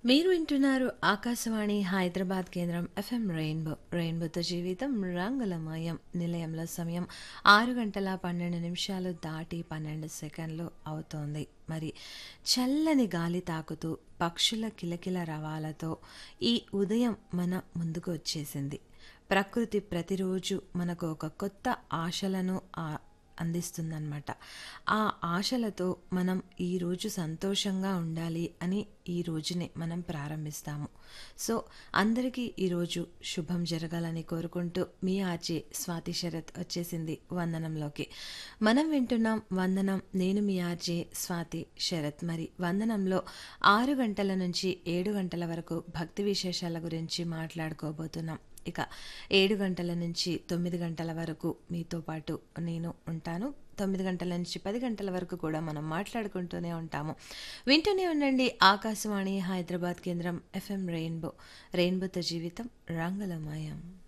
మీరు వింటున్నారు ఆకాశవాణి హైదరాబాద్ కేంద్రం ఎఫ్ఎం రెయిన్బో రెయిన్బోతో జీవితం రంగులమయం నిలయంలో సమయం ఆరు గంటల పన్నెండు నిమిషాలు దాటి పన్నెండు సెకండ్లు అవుతోంది మరి చల్లని గాలి తాకుతూ పక్షుల కిలకిల రవాలతో ఈ ఉదయం మన ముందుకు వచ్చేసింది ప్రకృతి ప్రతిరోజు మనకు ఒక కొత్త ఆశలను ఆ- అందిస్తుందన్నమాట ఆ ఆశలతో మనం ఈరోజు సంతోషంగా ఉండాలి అని ఈ రోజునే మనం ప్రారంభిస్తాము సో అందరికీ ఈరోజు శుభం జరగాలని కోరుకుంటూ మీ ఆచే స్వాతి శరత్ వచ్చేసింది వందనంలోకి మనం వింటున్నాం వందనం నేను మీ ఆర్జే స్వాతి శరత్ మరి వందనంలో ఆరు గంటల నుంచి ఏడు గంటల వరకు భక్తి విశేషాల గురించి మాట్లాడుకోబోతున్నాం ఇక ఏడు గంటల నుంచి తొమ్మిది గంటల వరకు మీతో పాటు నేను ఉంటాను తొమ్మిది గంటల నుంచి పది గంటల వరకు కూడా మనం మాట్లాడుకుంటూనే ఉంటాము వింటూనే ఉండండి ఆకాశవాణి హైదరాబాద్ కేంద్రం ఎఫ్ఎం రెయిన్బో రెయిన్బోతో జీవితం రంగులమయం